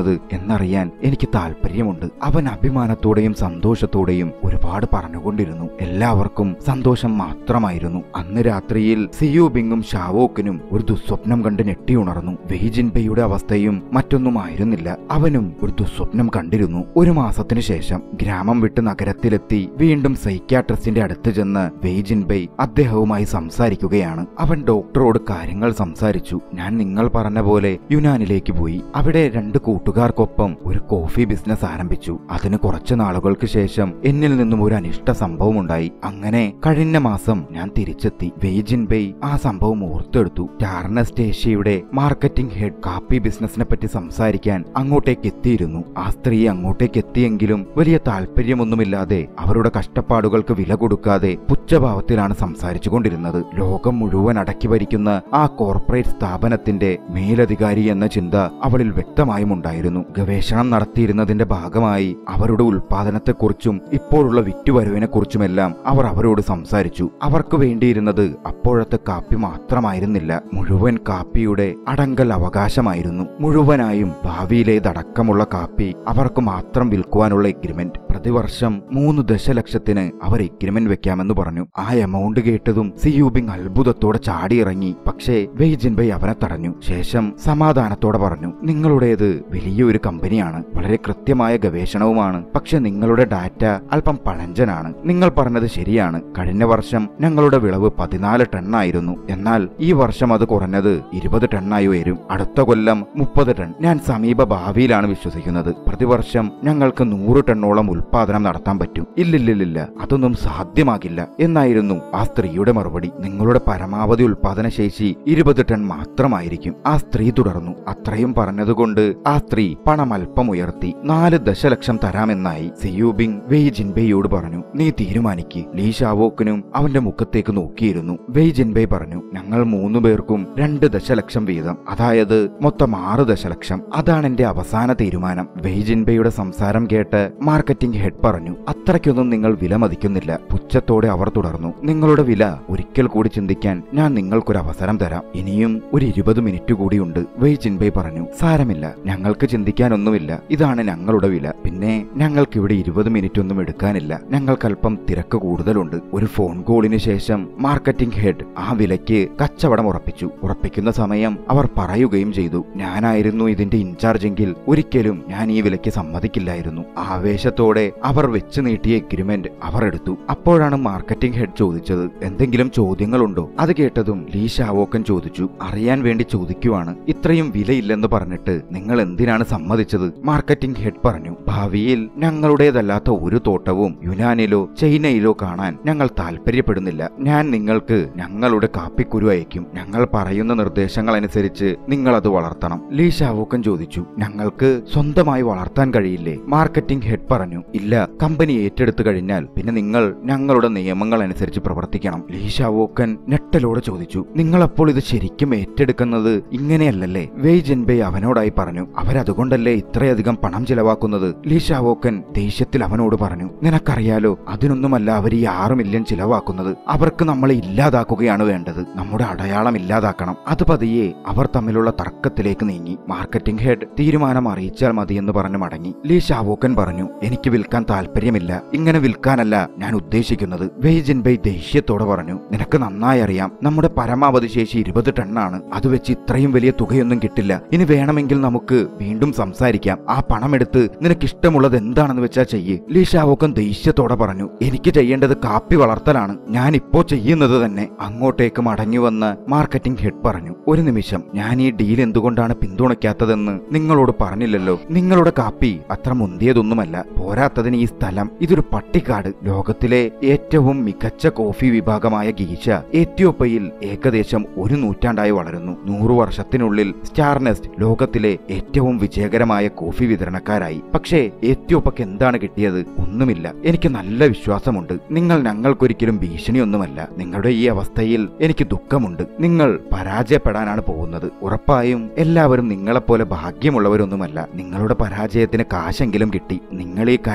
ചെയ്യുന്നത് എന്നറിയാൻ എനിക്ക് താല്പര്യമുണ്ട് അവൻ അഭിമാനത്തോടെയും സന്തോഷത്തോടെയും ഒരുപാട് പറഞ്ഞുകൊണ്ടിരുന്നു എല്ലാവർക്കും സന്തോഷം മാത്രമായിരുന്നു അന്ന് രാത്രിയിൽ സിയൂബിങ്ങും ഷാവോക്കിനും ഒരു ദുസ്വപ്നം കണ്ട് ഞെട്ടിയുണർന്നു വെയ്ജിൻബെയുടെ അവസ്ഥയും മറ്റൊന്നുമായിരുന്നില്ല അവനും ഒരു ദുസ്വപ്നം കണ്ടിരുന്നു ഒരു മാസത്തിനു ശേഷം ഗ്രാമം വിട്ട് നഗരത്തിലെത്തി വീണ്ടും സൈക്യാട്രിസ്റ്റിന്റെ അടുത്ത് ചെന്ന് വെയ്ജിൻബൈ അദ്ദേഹവുമായി സംസാരിക്കുകയാണ് അവൻ ഡോക്ടറോട് കാര്യങ്ങൾ സംസാരിച്ചു ഞാൻ നിങ്ങൾ പറഞ്ഞ പോലെ യുനാനിലേക്ക് പോയി അവിടെ രണ്ട് കൂട്ടുകാർക്കൊപ്പം ഒരു കോഫി ബിസിനസ് ആരംഭിച്ചു അതിന് കുറച്ചു നാളുകൾക്ക് ശേഷം എന്നിൽ നിന്നും ഒരു അനിഷ്ട സംഭവം ഉണ്ടായി അങ്ങനെ കഴിഞ്ഞ മാസം ഞാൻ തിരിച്ചെത്തി വെയ്ജിൻബൈ ആ സംഭവം ഓർത്തെടുത്തു ടാർണസ്റ്റ് ഏഷ്യയുടെ മാർക്കറ്റിംഗ് ഹെഡ് കാപ്പി ബിസിനസിനെ പറ്റി സംസാരിക്കാൻ അങ്ങോട്ടേക്ക് എത്തിയിരുന്നു ആ സ്ത്രീ അങ്ങോട്ടേക്ക് എത്തിയെങ്കിലും വലിയ താല്പര്യമൊന്നുമില്ലാതെ അവരുടെ കഷ്ടപ്പാടുകൾക്ക് വില കൊടുക്കാതെ പുച്ഛഭാവത്തിലാണ് സംസാരിച്ചു കൊണ്ടിരുന്നത് ലോകം മുഴുവൻ അടക്കി ഭരിക്കുന്ന ആ കോർപ്പറേറ്റ് സ്ഥാപനത്തിന്റെ മേലധികാരി എന്ന ചിന്ത അവളിൽ വ്യക്തമായും ഉണ്ടായിരുന്നു ഗവേഷണം നടത്തിയിരുന്നതിന്റെ ഭാഗമായി അവരുടെ ഉൽപാദനത്തെക്കുറിച്ചും ഇപ്പോഴുള്ള വിറ്റുവരവിനെക്കുറിച്ചുമെല്ലാം അവർ അവരോട് സംസാരിച്ചു അവർക്ക് വേണ്ടിയിരുന്നത് അപ്പോഴത്തെ കാപ്പി മാത്രമായിരുന്നില്ല മുഴുവൻ കാപ്പിയുടെ അടങ്കൽ അവകാശമായിരുന്നു മുഴുവനായും ഭാവിയിലേതടക്കമുള്ള കാപ്പി അവർക്ക് മാത്രം വിൽക്കുവാനുള്ള എഗ്രിമെന്റ് പ്രതിവർഷം മൂന്ന് ദശലക്ഷത്തിന് അവർ എഗ്രിമെന്റ് വെക്കാമെന്ന് പറഞ്ഞു ആ എമൗണ്ട് കേട്ടതും സിയൂബിങ് അത്ഭുതത്തോടെ ചാടിയിറങ്ങി പക്ഷേ വെയ്ജിൻബൈ അവനെ തടഞ്ഞു ശേഷം സമാധാനത്തോടെ പറഞ്ഞു നിങ്ങളുടേത് വലിയൊരു കമ്പനിയാണ് വളരെ കൃത്യമായ ഗവേഷണവുമാണ് പക്ഷെ നിങ്ങളുടെ ഡാറ്റ അല്പം പഴഞ്ചനാണ് നിങ്ങൾ പറഞ്ഞത് ശരിയാണ് കഴിഞ്ഞ വർഷം ഞങ്ങളുടെ വിളവ് പതിനാല് ടണ്ണായിരുന്നു എന്നാൽ ഈ വർഷം അത് കുറഞ്ഞത് ഇരുപത് ടണ്ണായി ഉയരും അടുത്ത കൊല്ലം മുപ്പത് ടൺ ഞാൻ സമീപ ഭാവിയിലാണ് വിശ്വസിക്കുന്നത് പ്രതിവർഷം ഞങ്ങൾക്ക് നൂറ് ടണ്ണോളം ഉൽപാദനം നടത്താൻ പറ്റും ഇല്ലില്ലില്ല അതൊന്നും സാധ്യമാകില്ല എന്നായിരുന്നു ആ സ്ത്രീയുടെ മറുപടി നിങ്ങളുടെ പരമാവധി ഉൽപാദന ശേഷി ഇരുപത് ടൺ മാത്രമായിരിക്കും ആ സ്ത്രീ തുടർന്നു അത്രയും പറഞ്ഞതുകൊണ്ട് ആ സ്ത്രീ പണം അല്പം ഉയർത്തി നാല് ദശലക്ഷം തരാമെന്നായി സിയൂബിങ് വെയ് ജിൻബെയോട് പറഞ്ഞു നീ തീരുമാനിക്ക് ലീ ഷാവോക്കിനും അവന്റെ മുഖത്തേക്ക് നോക്കിയിരുന്നു വെയ് ജിൻബെ പറഞ്ഞു ഞങ്ങൾ മൂന്നു പേർക്കും രണ്ട് ദശലക്ഷം വീതം അതായത് മൊത്തം ആറ് ദശലക്ഷം അതാണ് എന്റെ അവസാന തീരുമാനം വെയ് ജിൻബെയുടെ സംസാരം കേട്ട് മാർക്കറ്റിംഗ് ഹെഡ് പറഞ്ഞു അത്രയ്ക്കൊന്നും നിങ്ങൾ വില മതിക്കുന്നില്ല പുച്ഛത്തോടെ അവർ തുടർന്നു നിങ്ങളുടെ വില ഒരിക്കൽ കൂടി ചിന്തിക്കാൻ ഞാൻ നിങ്ങൾക്കൊരു അവസരം തരാം ഇനിയും ഒരു ഇരുപത് മിനിറ്റ് കൂടിയുണ്ട് വെയ് ജിൻബെ പറഞ്ഞു സാരമില്ല ഞങ്ങൾക്ക് ചിന്തിക്കാനൊന്നുമില്ല ഇതാണ് ഞങ്ങളുടെ വില പിന്നെ ഞങ്ങൾക്ക് ഇവിടെ ഇരുപത് മിനിറ്റ് ഒന്നും എടുക്കാനില്ല ഞങ്ങൾക്കല്പം തിരക്ക് കൂടുതലുണ്ട് ഒരു ഫോൺ കോളിന് ശേഷം മാർക്കറ്റിംഗ് ഹെഡ് ആ വിലയ്ക്ക് കച്ചവടം ഉറപ്പിച്ചു ഉറപ്പിക്കുന്ന സമയം അവർ പറയുകയും ചെയ്തു ഞാനായിരുന്നു ഇതിന്റെ ഇൻചാർജ് എങ്കിൽ ഒരിക്കലും ഞാൻ ഈ വിലയ്ക്ക് സമ്മതിക്കില്ലായിരുന്നു ആവേശത്തോടെ അവർ വെച്ച് നീട്ടിയ എഗ്രിമെന്റ് അവർ എടുത്തു അപ്പോഴാണ് മാർക്കറ്റിംഗ് ഹെഡ് ചോദിച്ചത് എന്തെങ്കിലും ചോദ്യങ്ങളുണ്ടോ അത് കേട്ടതും ലീ ഷാവോക്കൻ ചോദിച്ചു അറിയാൻ വേണ്ടി ചോദിക്കുവാണ് ഇത്രയും വിലയില്ലെന്ന് പറഞ്ഞിട്ട് നിങ്ങൾ എന്തിനാണ് സമ്മതിച്ചത് മാർക്കറ്റിംഗ് ഹെഡ് പറഞ്ഞു ഭാവിയിൽ ഞങ്ങളുടേതല്ലാത്ത ഒരു തോട്ടവും യുനാനിലോ ചൈനയിലോ കാണാൻ ഞങ്ങൾ താല്പര്യപ്പെടുന്നില്ല ഞാൻ നിങ്ങൾക്ക് ഞങ്ങളുടെ കാപ്പിക്കുരു അയക്കും ഞങ്ങൾ പറയുന്ന നിർദ്ദേശങ്ങൾ അനുസരിച്ച് നിങ്ങൾ അത് വളർത്തണം ലീ ഷാവോക്കൻ ചോദിച്ചു ഞങ്ങൾക്ക് സ്വന്തമായി വളർത്താൻ കഴിയില്ലേ മാർക്കറ്റിംഗ് ഹെഡ് പറഞ്ഞു ഇല്ല കമ്പനി ഏറ്റെടുത്തു കഴിഞ്ഞാൽ പിന്നെ നിങ്ങൾ ഞങ്ങളുടെ നിയമങ്ങൾ അനുസരിച്ച് പ്രവർത്തിക്കണം ലീ ഷാവോക്കൻ ഞെട്ടലോടെ ചോദിച്ചു നിങ്ങൾ അപ്പോൾ ഇത് ശരിക്കും ഏറ്റെടുക്കുന്നത് ഇങ്ങനെയല്ലല്ലേ വെയ് ജെൻബെ അവനോടായി പറഞ്ഞു അവരതുകൊണ്ടല്ലേ ഇത്രയധികം പണം ചിലവാക്കുന്നത് ലീ ഷാവോക്കൻ ദേഷ്യത്തിൽ അവനോട് പറഞ്ഞു നിനക്കറിയാലോ അതിനൊന്നുമല്ല അവർ ഈ ആറ് മില്യൺ ചിലവാക്കുന്നത് അവർക്ക് നമ്മളെ ഇല്ലാതാക്കുകയാണ് വേണ്ടത് നമ്മുടെ അടയാളം ഇല്ലാതാക്കണം അത് പതിയെ അവർ തമ്മിലുള്ള തർക്കത്തിലേക്ക് നീങ്ങി മാർക്കറ്റിംഗ് ഹെഡ് തീരുമാനം അറിയിച്ചാൽ മതിയെന്ന് പറഞ്ഞു മടങ്ങി ലീ ഷാവോക്കൻ പറഞ്ഞു എനിക്ക് വിൽക്കാൻ താല്പര്യമില്ല ഇങ്ങനെ വിൽക്കാനല്ല ഞാൻ ഉദ്ദേശിക്കുന്നത് വെയ്ജൻ ബൈ ദേഷ്യത്തോടെ പറഞ്ഞു നിനക്ക് നന്നായി അറിയാം നമ്മുടെ പരമാവധി ശേഷി ഇരുപത് ടണ്ണാണ് അത് വെച്ച് ഇത്രയും വലിയ തുകയൊന്നും കിട്ടില്ല ഇനി വേണമെങ്കിൽ നമുക്ക് വീണ്ടും സംസാരിക്കാം ആ പണമെടുത്ത് നിനക്ക് ഇഷ്ടമുള്ളത് എന്താണെന്ന് വെച്ചാ ചെയ്യ് ലീ ഷാവോക്കൻ ദേഷ്യത്തോടെ പറഞ്ഞു എനിക്ക് ചെയ്യേണ്ടത് കാപ്പി വളർത്തലാണ് ഞാൻ ഇപ്പോ ചെയ്യുന്നത് തന്നെ അങ്ങോട്ടേക്ക് മടങ്ങി വന്ന് മാർക്കറ്റിംഗ് ഹെഡ് പറഞ്ഞു ഒരു നിമിഷം ഞാൻ ഈ ഡീൽ എന്തുകൊണ്ടാണ് പിന്തുണയ്ക്കാത്തതെന്ന് നിങ്ങളോട് പറഞ്ഞില്ലല്ലോ നിങ്ങളുടെ കാപ്പി അത്ര മുന്തിയതൊന്നുമല്ല പോരാത്തതിന് ഈ സ്ഥലം ഇതൊരു പട്ടിക്കാട് ലോകത്തിലെ ഏറ്റവും മികച്ച കോഫി വിഭാഗമായ ഗീശ എത്യോപ്യയിൽ ഏകദേശം ഒരു നൂറ്റാണ്ടായി വളരുന്നു നൂറു വർഷത്തിനുള്ളിൽ സ്റ്റാർനെസ്റ്റ് ലോകത്തിലെ ഏറ്റവും വിജയകരമായ കോഫി വിതരണക്കാരായി പക്ഷേ എത്യോപ്യക്ക് എന്താണ് കിട്ടിയത് ഒന്നുമില്ല എനിക്ക് നല്ല വിശ്വാസമുണ്ട് നിങ്ങൾ ഞങ്ങൾക്കൊരിക്കലും ഭീഷണിയൊന്നുമല്ല നിങ്ങളുടെ ഈ അവസ്ഥയിൽ എനിക്ക് ദുഃഖമുണ്ട് നിങ്ങൾ പരാജയപ്പെടാനാണ് പോകുന്നത് ഉറപ്പായും എല്ലാവരും നിങ്ങളെപ്പോലെ ഭാഗ്യമുള്ളവരൊന്നുമല്ല നിങ്ങളുടെ പരാജയത്തിന് കാശെങ്കിലും കിട്ടി നിങ്ങൾ ഈ കരാർ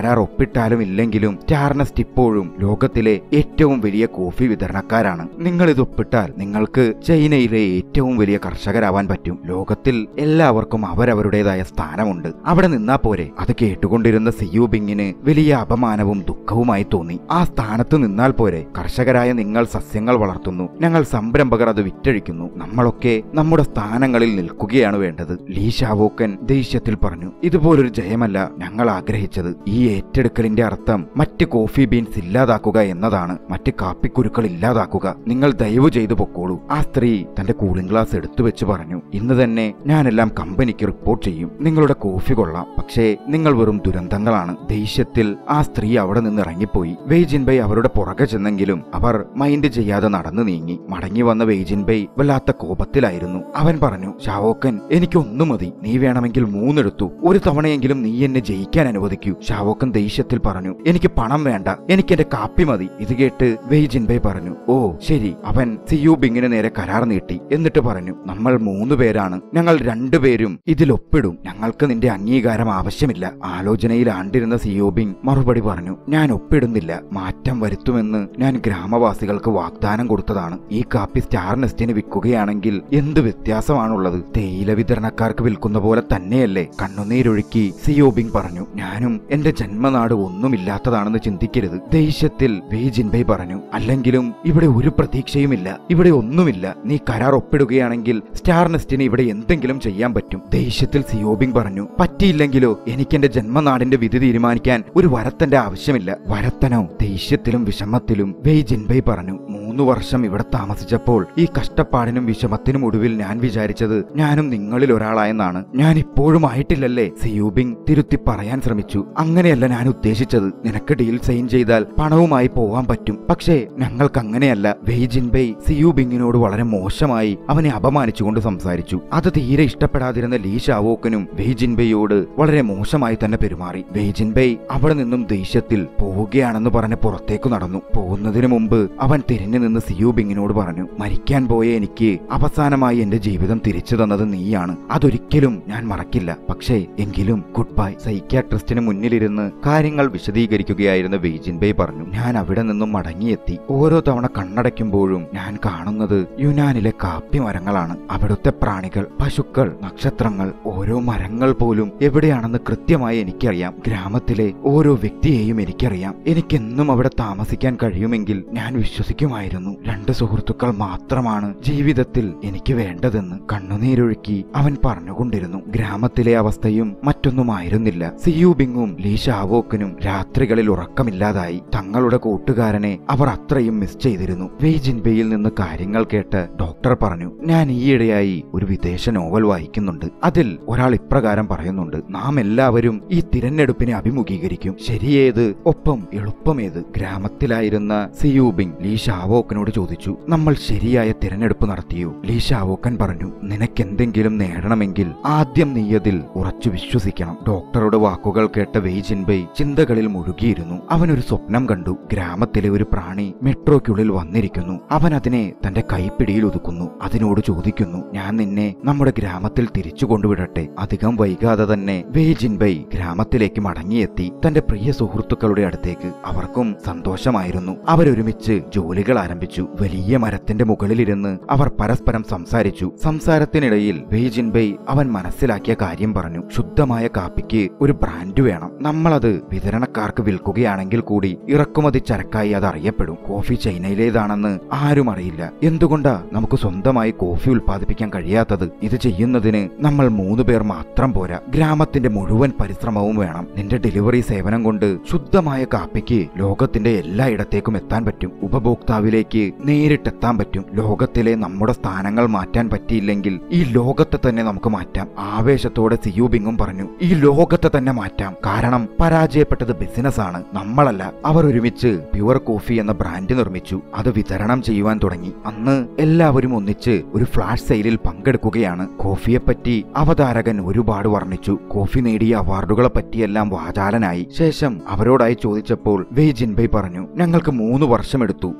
കരാർ ഒപ്പിട്ടാലും ഇല്ലെങ്കിലും സ്റ്റാർനെസ്റ്റ് ഇപ്പോഴും ലോകത്തിലെ ഏറ്റവും വലിയ കോഫി വിതരണക്കാരാണ് നിങ്ങൾ ഇത് ഒപ്പിട്ടാൽ നിങ്ങൾക്ക് ചൈനയിലെ ഏറ്റവും വലിയ കർഷകരാവാൻ പറ്റും ലോകത്തിൽ എല്ലാവർക്കും അവരവരുടേതായ സ്ഥാനമുണ്ട് അവിടെ നിന്നാ പോരെ അത് കേട്ടുകൊണ്ടിരുന്ന സിയു ബിങ്ങിന് വലിയ അപമാനവും ദുഃഖവുമായി തോന്നി ആ സ്ഥാനത്ത് നിന്നാൽ പോരെ കർഷകരായ നിങ്ങൾ സസ്യങ്ങൾ വളർത്തുന്നു ഞങ്ങൾ സംരംഭകർ അത് വിറ്റഴിക്കുന്നു നമ്മളൊക്കെ നമ്മുടെ സ്ഥാനങ്ങളിൽ നിൽക്കുകയാണ് വേണ്ടത് ലീ ഷാവോക്കൻ ദേഷ്യത്തിൽ പറഞ്ഞു ഇതുപോലൊരു ജയമല്ല ഞങ്ങൾ ആഗ്രഹിച്ചത് ഈ ഏറ്റെടുക്കലിന്റെ അർത്ഥം മറ്റ് കോഫി ബീൻസ് ഇല്ലാതാക്കുക എന്നതാണ് മറ്റ് കാപ്പിക്കുരുക്കൾ ഇല്ലാതാക്കുക നിങ്ങൾ ദയവ് ചെയ്തു പൊക്കോളൂ ആ സ്ത്രീ തന്റെ കൂളിംഗ് ഗ്ലാസ് എടുത്തു വെച്ച് പറഞ്ഞു ഇന്ന് തന്നെ ഞാനെല്ലാം കമ്പനിക്ക് റിപ്പോർട്ട് ചെയ്യും നിങ്ങളുടെ കോഫി കൊള്ളാം പക്ഷേ നിങ്ങൾ വെറും ദുരന്തങ്ങളാണ് ദേഷ്യത്തിൽ ആ സ്ത്രീ അവിടെ നിന്ന് ഇറങ്ങിപ്പോയി വെയ്ജിൻബൈ അവരുടെ പുറകെ ചെന്നെങ്കിലും അവർ മൈൻഡ് ചെയ്യാതെ നടന്നു നീങ്ങി മടങ്ങി വന്ന വെയ്ജിൻബൈ വല്ലാത്ത കോപത്തിലായിരുന്നു അവൻ പറഞ്ഞു ഷാവോക്കൻ എനിക്കൊന്നു മതി നീ വേണമെങ്കിൽ മൂന്നെടുത്തു ഒരു തവണയെങ്കിലും നീ എന്നെ ജയിക്കാൻ അനുവദിക്കൂ ഷാവോക്കൻ ദേഷ്യത്തിൽ പറഞ്ഞു എനിക്ക് പണം വേണ്ട എനിക്ക് എന്റെ കാപ്പി മതി ഇത് കേട്ട് വെയ്ജിൻബൈ പറഞ്ഞു ഓ ശരി അവൻ സിയു ബിങ്ങിന് നേരെ കരാർ നീട്ടി എന്നിട്ട് പറഞ്ഞു നമ്മൾ മൂന്ന് പേരാണ് ഞങ്ങൾ രണ്ടുപേരും ഇതിൽ ഒപ്പിടും ഞങ്ങൾക്ക് നിന്റെ അംഗീകാരം ആവശ്യമില്ല ആലോചനയിൽ ആണ്ടിരുന്ന സിയോബിങ് മറുപടി പറഞ്ഞു ഞാൻ ഒപ്പിടുന്നില്ല മാറ്റം വരുത്തുമെന്ന് ഞാൻ ഗ്രാമവാസികൾക്ക് വാഗ്ദാനം കൊടുത്തതാണ് ഈ കാപ്പി സ്റ്റാർ നെസ്റ്റിന് വിൽക്കുകയാണെങ്കിൽ എന്ത് വ്യത്യാസമാണുള്ളത് തേയില വിതരണക്കാർക്ക് വിൽക്കുന്ന പോലെ തന്നെയല്ലേ കണ്ണുനീരൊഴുക്കി സിയോബിങ് പറഞ്ഞു ഞാനും എന്റെ ജന്മനാട് ഒന്നുമില്ലാത്തതാണെന്ന് ചിന്തിക്കരുത് ദേഷ്യത്തിൽ വേജിൻബൈ പറഞ്ഞു അല്ലെങ്കിലും ഇവിടെ ഒരു പ്രതീക്ഷയുമില്ല ഇവിടെ ഒന്നുമില്ല നീ കരാർ ഒപ്പിടുകയാണെങ്കിൽ സ്റ്റാർ നെസ്റ്റിന് ഇവിടെ എന്തെങ്കിലും ചെയ്യാൻ പറ്റും ദേഷ്യത്തിൽ സിയോബിങ് പറഞ്ഞു പറ്റിയില്ലെങ്കിലോ എനിക്ക് എന്റെ ജന്മനാടിന്റെ വിധി തീരുമാനിക്കാൻ ഒരു വരത്തന്റെ ആവശ്യമില്ല വരത്തനോ ദേഷ്യത്തിലും വിഷമത്തിലും വെയ്ജിൻബൈ പറഞ്ഞു മൂന്ന് വർഷം ഇവിടെ താമസിച്ചപ്പോൾ ഈ കഷ്ടപ്പാടിനും വിഷമത്തിനും ഒടുവിൽ ഞാൻ വിചാരിച്ചത് ഞാനും നിങ്ങളിൽ ഒരാളായെന്നാണ് ഞാൻ ഇപ്പോഴും ആയിട്ടില്ലല്ലേ സിയൂബിങ് തിരുത്തി പറയാൻ ശ്രമിച്ചു അങ്ങനെയല്ല ഞാൻ ഉദ്ദേശിച്ചത് നിനക്ക് ഡീൽ സൈൻ ചെയ്താൽ പണവുമായി പോവാൻ പറ്റും പക്ഷേ ഞങ്ങൾക്ക് അങ്ങനെയല്ല വെയ്ജിൻബൈ സിയൂബിങ്ങിനോട് വളരെ മോശമായി അവനെ അപമാനിച്ചുകൊണ്ട് സംസാരിച്ചു അത് തീരെ ഇഷ്ടപ്പെടാതിരുന്ന ലീ ഷാവോക്കനും വെയ്ജിൻബൈയോട് വളരെ മോശമായി തന്നെ പെരുമാറി വെയ്ജിൻബൈ അവിടെ നിന്നും ദേഷ്യത്തിൽ പോവുകയാണെന്ന് പറഞ്ഞ് പുറത്തേക്ക് നടന്നു പോകുന്നതിന് മുമ്പ് അവൻ തിരിഞ്ഞു നിന്ന് സിയൂബിങ്ങിനോട് പറഞ്ഞു മരിക്കാൻ പോയ എനിക്ക് അവസാനമായി എന്റെ ജീവിതം തിരിച്ചു തന്നത് നീയാണ് അതൊരിക്കലും ഞാൻ മറക്കില്ല പക്ഷേ എങ്കിലും ഗുഡ് ബൈ സൈക്യാട്രിസ്റ്റിന് മുന്നിലിരുന്ന് കാര്യങ്ങൾ വിശദീകരിക്കുകയായിരുന്ന വെയ്ജിൻബൈ പറഞ്ഞു ഞാൻ അവിടെ നിന്നും മടങ്ങിയെത്തി ഓരോ തവണ കണ്ണടയ്ക്കുമ്പോഴും ഞാൻ കാണുന്നത് യുനാനിലെ കാപ്പി മരങ്ങളാണ് അവിടുത്തെ പ്രാണികൾ പശുക്കൾ നക്ഷത്രങ്ങൾ ഓരോ മരങ്ങൾ പോലും എവിടെയാണെന്ന് കൃത്യമായി എനിക്കറിയാം ഗ്രാമത്തിലെ ഓരോ വ്യക്തിയെയും എനിക്കറിയാം എനിക്കെന്നും അവിടെ താമസിക്കാൻ കഴിയുമെങ്കിൽ ഞാൻ വിശ്വസിക്കുമായിരുന്നു രണ്ട് സുഹൃത്തുക്കൾ മാത്രമാണ് ജീവിതത്തിൽ എനിക്ക് വേണ്ടതെന്ന് കണ്ണുനീരൊഴുക്കി അവൻ പറഞ്ഞുകൊണ്ടിരുന്നു ഗ്രാമത്തിലെ അവസ്ഥയും മറ്റൊന്നുമായിരുന്നില്ല സിയൂബിങ്ങും ലീ ഷാവോക്കിനും രാത്രികളിൽ ഉറക്കമില്ലാതായി തങ്ങളുടെ കൂട്ടുകാരനെ അവർ അത്രയും മിസ് ചെയ്തിരുന്നു വെയ്ജിൻബെയിൽ നിന്ന് കാര്യങ്ങൾ കേട്ട് ഡോക്ടർ പറഞ്ഞു ഞാൻ ഈയിടെയായി ഒരു വിദേശ നോവൽ വായിക്കുന്നുണ്ട് അതിൽ ഒരാൾ ഇപ്രകാരം പറയുന്നുണ്ട് നാം എല്ലാവരും ഈ തിരഞ്ഞെടുപ്പിനെ അഭിമുഖീകരിക്കും ശരിയേത് ഒപ്പം എളുപ്പമേത് ഗ്രാമത്തിലായിരുന്ന സിയൂബിങ് ലീ ഷാവോക്കനോട് ചോദിച്ചു നമ്മൾ ശരിയായ തിരഞ്ഞെടുപ്പ് നടത്തിയോ ലീ ഷാവോക്കൻ പറഞ്ഞു നിനക്കെന്തെങ്കിലും നേടണമെങ്കിൽ ആദ്യം നീ അതിൽ ഉറച്ചു വിശ്വസിക്കണം ഡോക്ടറുടെ വാക്കുകൾ കേട്ട വെയ്ജിൻബൈ ചിന്തകളിൽ മുഴുകിയിരുന്നു അവനൊരു സ്വപ്നം കണ്ടു ഗ്രാമത്തിലെ ഒരു പ്രാണി മെട്രോയ്ക്കുള്ളിൽ വന്നിരിക്കുന്നു അവൻ അതിനെ തന്റെ കൈപ്പിടിയിൽ ഒതുക്കുന്നു അതിനോട് ചോദിക്കുന്നു ഞാൻ നിന്നെ നമ്മുടെ ഗ്രാമത്തിൽ തിരിച്ചു കൊണ്ടുവിടട്ടെ അധികം വൈകാതെ തന്നെ വേജിൻബൈ ഗ്രാമത്തിലേക്ക് മടങ്ങിയെത്തി തന്റെ പ്രിയ സുഹൃത്തുക്കളുടെ അടുത്തേക്ക് അവർക്കും സന്തോഷമായിരുന്നു അവരൊരുമിച്ച് ജോലികൾ ആരംഭിച്ചു വലിയ മരത്തിന്റെ മുകളിലിരുന്ന് അവർ പരസ്പരം സംസാരിച്ചു സംസാരത്തിനിടയിൽ വേജിൻബൈ അവൻ മനസ്സിലാക്കിയ കാര്യം പറഞ്ഞു ശുദ്ധമായ കാപ്പിക്ക് ഒരു ബ്രാൻഡ് വേണം നമ്മളത് വിതരണക്കാർക്ക് വിൽക്കുകയാണെങ്കിൽ കൂടി ഇറക്കുമതി ചരക്കായി അത് അറിയപ്പെടും കോഫി ചൈനയിലേതാണെന്ന് ആരും അറിയില്ല എന്തുകൊണ്ടാ നമുക്ക് സ്വന്തമായി കോഫി ഉൽപ്പാദിപ്പിക്കാൻ കഴിയാത്തത് ഇത് ചെയ്യുന്നതിന് നമ്മൾ മൂന്ന് പേർ മാത്രം പോരാ ഗ്രാമത്തിന്റെ മുഴുവൻ പരിശ്രമവും വേണം നിന്റെ ഡെലിവറി സേവനം കൊണ്ട് ശുദ്ധമായ കാപ്പിക്ക് ലോകത്തിന്റെ എല്ലായിടത്തേക്കും എത്താൻ പറ്റും ഉപഭോക്താവിലേക്ക് നേരിട്ടെത്താൻ പറ്റും ലോകത്തിലെ നമ്മുടെ സ്ഥാനങ്ങൾ മാറ്റാൻ പറ്റിയില്ലെങ്കിൽ ഈ ലോകത്തെ തന്നെ നമുക്ക് മാറ്റാം ആവേശത്തോടെ സിയൂബിങ്ങും പറഞ്ഞു ഈ ലോകത്തെ തന്നെ മാറ്റാം കാരണം പരാജയപ്പെട്ടത് ബിസിനസ് ആണ് നമ്മളല്ല അവർ ഒരുമിച്ച് പ്യുവർ കോഫി എന്ന ബ്രാൻഡ് നിർമ്മിച്ചു അത് വിതരണം ചെയ്യുവാൻ തുടങ്ങി അന്ന് എല്ലാവരും ഒന്നിച്ച് ഒരു ഫ്ലാഷ് സെയിലിൽ പങ്കെടുക്കുകയാണ് കോഫിയെപ്പറ്റി അവതാരകൻ ഒരുപാട് വർണ്ണിച്ചു കോഫി നേടിയ അവാർഡുകളെ പറ്റിയെല്ലാം വാചാലനായി ശേഷം അവരോടായി ചോദിച്ചപ്പോൾ വേ ജിൻബൈ പറഞ്ഞു ഞങ്ങൾക്ക് മൂന്ന് വർഷമെടുത്തു ഈ ഉൽപ്പന്നം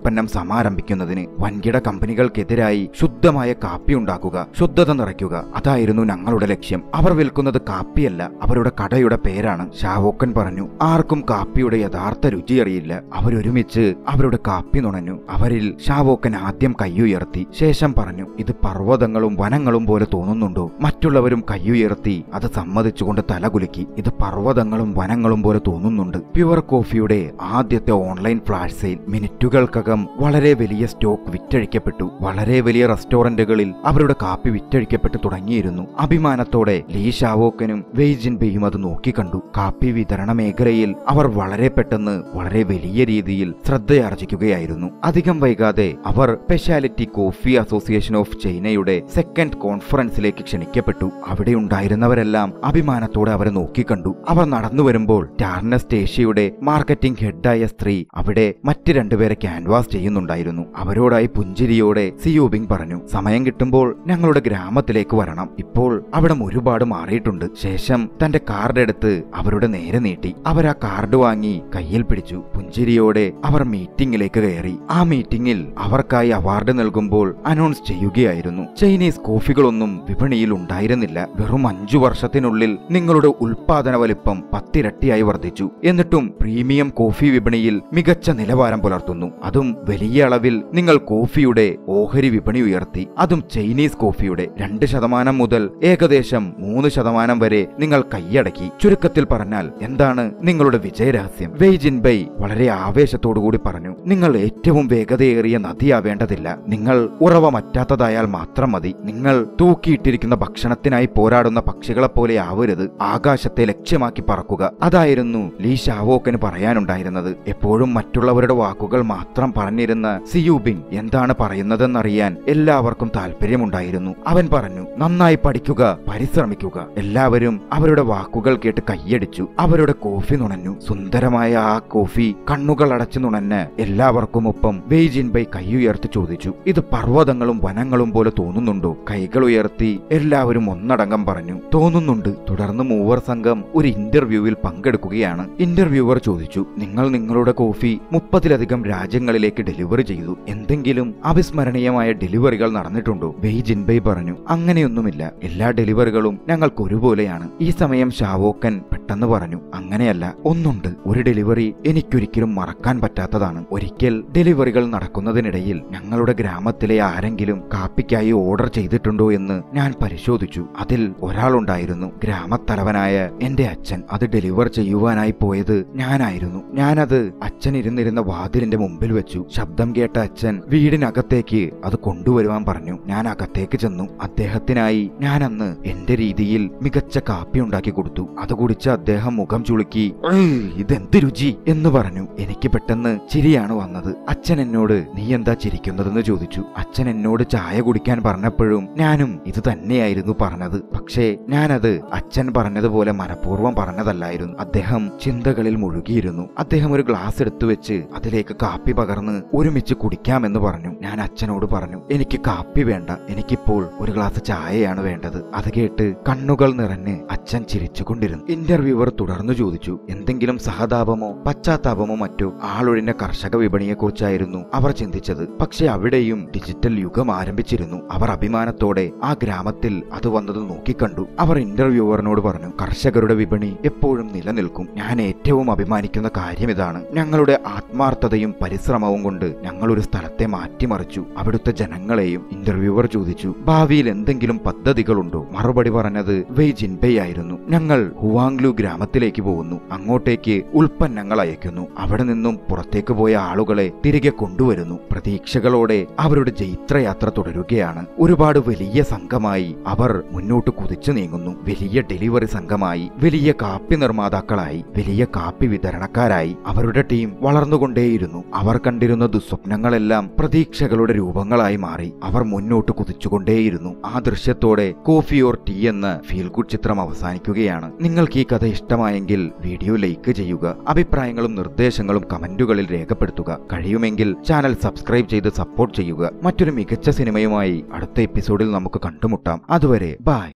ഉൽപ്പന്നം സമാരംഭിക്കുന്നതിന് വൻകിട കമ്പനികൾക്കെതിരായി ശുദ്ധമായ കാപ്പി ഉണ്ടാക്കുക ശുദ്ധത നിറയ്ക്കുക അതായിരുന്നു ഞങ്ങളുടെ ലക്ഷ്യം അവർ വിൽക്കുന്നത് കാപ്പിയല്ല അവരുടെ കടയുടെ പേരാണ് ഷാവോക്കൻ പറഞ്ഞു ആർക്കും കാപ്പിയുടെ യഥാർത്ഥ രുചി അറിയില്ല അവരൊരുമിച്ച് അവരുടെ കാപ്പി നുണഞ്ഞു അവരിൽ ഷാവോക്കൻ ആദ്യം കൈയുയർത്തി ശേഷം പറഞ്ഞു ഇത് പർവ്വതങ്ങളും വനങ്ങളും പോലെ തോന്നുന്നുണ്ടോ മറ്റുള്ളവരും കൈയുയർത്തി അത് സമ്മതിച്ചുകൊണ്ട് തലകുലുക്കി ഇത് പർവ്വതങ്ങളും വനങ്ങളും പോലെ തോന്നുന്നുണ്ട് പ്യുവർ കോഫിയുടെ ആദ്യത്തെ ഓൺലൈൻ ഫ്ലാഷ് സെയിൽ മിനിറ്റുകൾക്കകം വളരെ വലിയ സ്റ്റോക്ക് വിറ്റഴിക്കപ്പെട്ടു വളരെ വലിയ റെസ്റ്റോറന്റുകളിൽ അവരുടെ കാപ്പി വിറ്റഴിക്കപ്പെട്ടു തുടങ്ങിയിരുന്നു അഭിമാനത്തോടെ ലീ ഷാവോക്കനും വെയ്ജിൻബെയും അത് നോക്കിക്കണ്ടു കാപ്പി വിതരണ മേഖലയിൽ അവർ വളരെ പെട്ടെന്ന് വളരെ വലിയ രീതിയിൽ ശ്രദ്ധയാർജിക്കുകയായിരുന്നു അധികം വൈകാതെ അവർ സ്പെഷ്യാലിറ്റി കോഫി അസോസിയേഷൻ ഓഫ് ചൈനയുടെ സെക്കൻഡ് കോൺഫറൻസിലേക്ക് ക്ഷണിക്കപ്പെട്ടു അവിടെ ഉണ്ടായിരുന്നവരെല്ലാം അഭിമാനത്തോടെ അവരെ നോക്കിക്കണ്ടു അവർ നടന്നു വരുമ്പോൾ ടാർനസ് ഏഷ്യയുടെ മാർക്കറ്റിംഗ് ഹെഡായ സ്ത്രീ അവിടെ മറ്റ് രണ്ടുപേരെ ക്യാൻവാസ് ചെയ്യുന്നുണ്ടായിരുന്നു അവരോടായി പുഞ്ചിരിയോടെ സിയോബിങ് പറഞ്ഞു സമയം കിട്ടുമ്പോൾ ഞങ്ങളുടെ ഗ്രാമത്തിലേക്ക് വരണം ഇപ്പോൾ അവിടെ ഒരുപാട് മാറിയിട്ടുണ്ട് ശേഷം തന്റെ കാർഡ് എടുത്ത് അവരുടെ നേരെ നീട്ടി അവർ ആ കാർഡ് വാങ്ങി കയ്യിൽ പിടിച്ചു പുഞ്ചിരിയോടെ അവർ മീറ്റിംഗിലേക്ക് കയറി ആ മീറ്റിംഗിൽ അവർക്കായി അവാർഡ് നൽകുമ്പോൾ അനൗൺസ് ചെയ്യുകയായിരുന്നു ചൈനീസ് കോഫികളൊന്നും വിപണിയിൽ ഉണ്ടായിരുന്നില്ല വെറും അഞ്ചു വർഷത്തിനുള്ളിൽ നിങ്ങളുടെ ഉൽപാദന വലിപ്പം പത്തിരട്ടിയായി വർദ്ധിച്ചു എന്നിട്ടും പ്രീമിയം കോഫി വിപണിയിൽ മികച്ച നിലവാരം പുലർത്തുന്നു അതും വലിയ അളവിൽ നിങ്ങൾ കോഫിയുടെ ഓഹരി വിപണി ഉയർത്തി അതും ചൈനീസ് കോഫിയുടെ രണ്ട് ശതമാനം മുതൽ ഏകദേശം മൂന്ന് ശതമാനം വരെ നിങ്ങൾ കൈയടക്കി ചുരുക്കത്തിൽ പറഞ്ഞാൽ എന്താണ് നിങ്ങളുടെ വിജയരഹസ്യം വെയ് ജിൻബൈ വളരെ ആവേശത്തോടുകൂടി പറഞ്ഞു നിങ്ങൾ ഏറ്റവും വേഗതയേറിയ നദിയാവേണ്ടതില്ല നിങ്ങൾ ഉറവ മറ്റാത്തതായാൽ മാത്രം മതി നിങ്ങൾ തൂക്കിയിട്ടിരിക്കുന്ന ഭക്ഷണത്തിനായി പോരാടുന്ന പക്ഷികളെപ്പോലെ ആവരുത് ആകാശത്തെ ലക്ഷ്യമാക്കി പറക്കുക അതായിരുന്നു ലീ ഷാവോക്കന് പറയാനുണ്ടായിരുന്നത് എപ്പോഴും മറ്റുള്ളവരുടെ വാക്കുകൾ മാത്രം പറഞ്ഞിരുന്ന സിയൂബിങ് എന്താണ് പറയുന്നതെന്നറിയാൻ എല്ലാവർക്കും താല്പര്യമുണ്ടായിരുന്നു അവൻ പറഞ്ഞു നന്നായി പഠിക്കുക പരിശ്രമിക്കുക എല്ലാവരും അവരുടെ വാക്കുകൾ കേട്ട് കൈയടിച്ചു അവരുടെ കോഫി നുണഞ്ഞു സുന്ദരമായ ആ കോഫി കണ്ണുകൾ അടച്ചു നുണഞ്ഞ് എല്ലാവർക്കും ഒപ്പം വെയ്ജിൻബൈ കൈയുയർത്തി ചോദിച്ചു ഇത് പർവ്വതങ്ങളും വനങ്ങളും പോലെ തോന്നുന്നുണ്ടോ കൈകൾ ഉയർത്തി എല്ലാവരും ഒന്നടങ്കം പറഞ്ഞു തോന്നുന്നുണ്ട് തുടർന്ന് മൂവർ സംഘം ഒരു ഇന്റർവ്യൂവിൽ പങ്കെടുക്കുകയാണ് ഇന്റർവ്യൂവർ ചോദിച്ചു നിങ്ങൾ നിങ്ങളുടെ കോഫി മുപ്പതിലധികം രാജ്യങ്ങളിലേക്ക് ഡെലിവറി ചെയ്തു എന്തെങ്കിലും അവിസ്മരണീയമായ ഡെലിവറികൾ നടന്നിട്ടുണ്ടോ ബെയ് ജിൻബൈ പറഞ്ഞു അങ്ങനെയൊന്നുമില്ല എല്ലാ ഡെലിവറികളും ഞങ്ങൾക്ക് ഒരുപോലെയാണ് ഈ സമയം ഷാവോക്കൻ പെട്ടെന്ന് പറഞ്ഞു അങ്ങനെയല്ല ഒന്നുണ്ട് ഒരു ഡെലിവറി എനിക്കൊരിക്കലും മറക്കാൻ പറ്റാത്തതാണ് ഒരിക്കൽ ഡെലിവറികൾ നടക്കുന്നതിനിടയിൽ ഞങ്ങളുടെ ഗ്രാമത്തിലെ ആരെങ്കിലും കാപ്പിക്കായി ഓർഡർ ചെയ്തിട്ടുണ്ടോ എന്ന് ഞാൻ പരിശോധിച്ചു അതിൽ ഒരാളുണ്ടായിരുന്നു ഗ്രാമത്തലവനായ എന്റെ അച്ഛൻ അത് ഡെലിവർ ചെയ്യുവാനായി പോയത് ഞാനായിരുന്നു ഞാനത് അച്ഛൻ ഇരുന്നിരുന്ന വാതിലിന്റെ മുമ്പിൽ വെച്ചു ശബ്ദം കേട്ട അച്ഛൻ വീടിനകത്തേക്ക് അത് കൊണ്ടുവരുവാൻ പറഞ്ഞു ഞാൻ അകത്തേക്ക് ചെന്നു അദ്ദേഹത്തിനായി ഞാൻ അന്ന് എന്റെ രീതിയിൽ മികച്ച കാപ്പി ഉണ്ടാക്കി കൊടുത്തു അത് കുടിച്ച അദ്ദേഹം മുഖം ചുളുക്കി "ഏയ്, ഇതെന്ത് രുചി എന്ന് പറഞ്ഞു എനിക്ക് പെട്ടെന്ന് ചിരിയാണ് വന്നത് അച്ഛൻ എന്നോട് നീ എന്താ ചിരിക്കുന്നതെന്ന് ചോദിച്ചു അച്ഛൻ എന്നോട് ചായ കുടിക്കാൻ പറഞ്ഞപ്പോഴും ഞാനും ഇത് തന്നെയായിരുന്നു പറഞ്ഞത് പക്ഷേ ഞാനത് അച്ഛൻ പറഞ്ഞതുപോലെ മനഃപൂർവ്വം പറഞ്ഞതല്ലായിരുന്നു അദ്ദേഹം ചിന്തകളിൽ മുഴുകിയിരുന്നു അദ്ദേഹം ഒരു ഗ്ലാസ് എടുത്തു വെച്ച് അതിലേക്ക് കാപ്പി പകർന്ന് ഒരുമിച്ച് കുടിക്കാമെന്ന് പറഞ്ഞു ഞാൻ അച്ഛനോട് പറഞ്ഞു എനിക്ക് കാപ്പി വേണ്ട എനിക്കിപ്പോൾ ഒരു ഗ്ലാസ് ചായയാണ് വേണ്ടത് അത് കേട്ട് കണ്ണുകൾ നിറഞ്ഞ് അച്ഛൻ ചിരിച്ചുകൊണ്ടിരുന്നു ഇന്റർവ്യൂവർ തുടർന്നു ചോദിച്ചു എന്തെങ്കിലും സഹതാപമോ പശ്ചാത്താപമോ മറ്റോ ആളൊഴിഞ്ഞ കർഷക വിപണിയെക്കുറിച്ചായിരുന്നു അവർ ചിന്തിച്ചത് പക്ഷെ അവിടെയും ഡിജിറ്റൽ യുഗം ആരംഭിച്ചിരുന്നു അവർ അഭിമാനത്തോടെ ആ ഗ്രാമത്തിൽ അത് വന്നത് നോക്കിക്കണ്ടു അവർ ഇന്റർവ്യൂവറിനോട് പറഞ്ഞു കർഷകരുടെ വിപണി എപ്പോഴും നിലനിൽക്കും ഞാൻ ഏറ്റവും അഭിമാനിക്കുന്ന കാര്യം ഇതാണ് ഞങ്ങളുടെ ആത്മാർത്ഥതയും പരിശ്രമവും കൊണ്ട് ഞങ്ങൾ ഒരു സ്ഥലത്തെ മാറ്റിമറിച്ചു അവിടുത്തെ ജനങ്ങളെയും ഇന്റർവ്യൂവർ ചോദിച്ചു ഭാവിയിൽ എന്തെങ്കിലും പദ്ധതികളുണ്ടോ മറുപടി പറഞ്ഞത് വെയ് ജിൻബൈ ആയിരുന്നു ഞങ്ങൾ ഹുവാങ്ലു ഗ്രാമത്തിലേക്ക് പോകുന്നു അങ്ങോട്ടേക്ക് ഉൽപ്പന്നങ്ങൾ അയക്കുന്നു അവിടെ നിന്നും പുറത്തേക്ക് പോയ ആളുകളെ തിരികെ കൊണ്ടുവരുന്നു പ്രതീക്ഷകളോടെ അവരുടെ ജൈത്രയാത്ര തുടരുകയാണ് ഒരുപാട് വലിയ സംഘമായി അവർ മുന്നോട്ട് കുതിച്ചു നീങ്ങുന്നു വലിയ ഡെലിവറി സംഘമായി വലിയ കാപ്പി നിർമ്മാതാക്കളായി വലിയ കാപ്പി വിതരണക്കാരായി അവരുടെ ടീം വളർന്നുകൊണ്ടേയിരുന്നു അവർ കണ്ടിരുന്ന ദുസ്വപ്നങ്ങളെല്ലാം പ്രതീക്ഷകളുടെ രൂപങ്ങളായി മാറി അവർ മുന്നോട്ട് കുതിച്ചുകൊണ്ടേയിരുന്നു ആ ദൃശ്യത്തോടെ കോഫി ഓർ ടീ എന്ന ഫീൽ ഗുഡ് ചിത്രം അവസാനിക്കുകയാണ് നിങ്ങൾക്ക് ഈ കഥ ഇഷ്ടമായെങ്കിൽ വീഡിയോ ലൈക്ക് ചെയ്യുക അഭിപ്രായങ്ങളും നിർദ്ദേശങ്ങളും കമന്റുകളിൽ രേഖപ്പെടുത്തുക കഴിയുമെങ്കിൽ ചാനൽ സബ്സ്ക്രൈബ് ചെയ്ത് സപ്പോർട്ട് ചെയ്യുക മറ്റൊരു മികച്ച സിനിമയുമായി അടുത്ത എപ്പിസോഡിൽ നമുക്ക് കണ്ടുമുട്ടാം അതുവരെ ബൈ